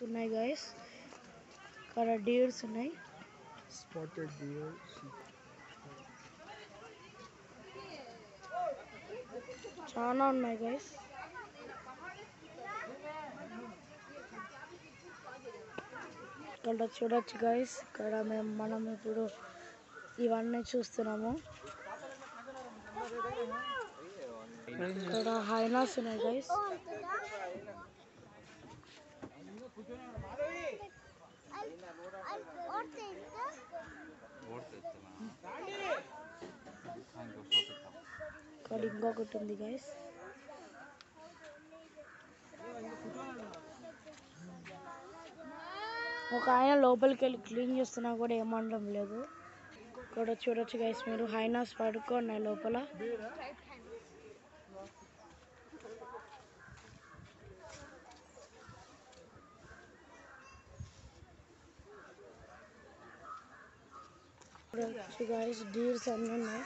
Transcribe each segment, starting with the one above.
ఉన్నాయి గైస్ ఇక్కడ డీర్స్ ఉన్నాయి స్పాటెడ్ డియర్ చాలా ఉన్నాయి గైస్ ఇక్కడ చూడొచ్చు గైస్ ఇక్కడ మేము మనం ఇప్పుడు ఇవన్నీ చూస్తున్నాము ఇక్కడ హైనాస్ ఉన్నాయి గైస్ ఇక్కడ ఇంకొకటి ఉంది గైస్ ఒక ఆయన లోపలికి వెళ్ళి క్లీన్ చేస్తున్నా కూడా ఏమనడం లేదు ఇక్కడ చూడొచ్చు గైస్ మీరు హైనాస్ పడుకున్నాయి లోపల ఇక్కడ వచ్చి గైస్ డీర్స్ అన్నీ ఉన్నాయి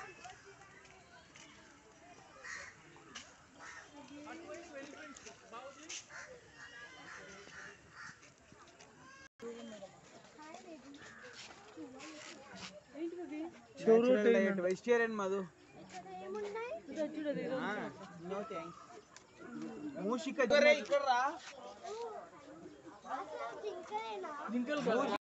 వెజిటేరియన్ మధు నో థ్యాంక్స్ మూషిక ఇక్కడ రా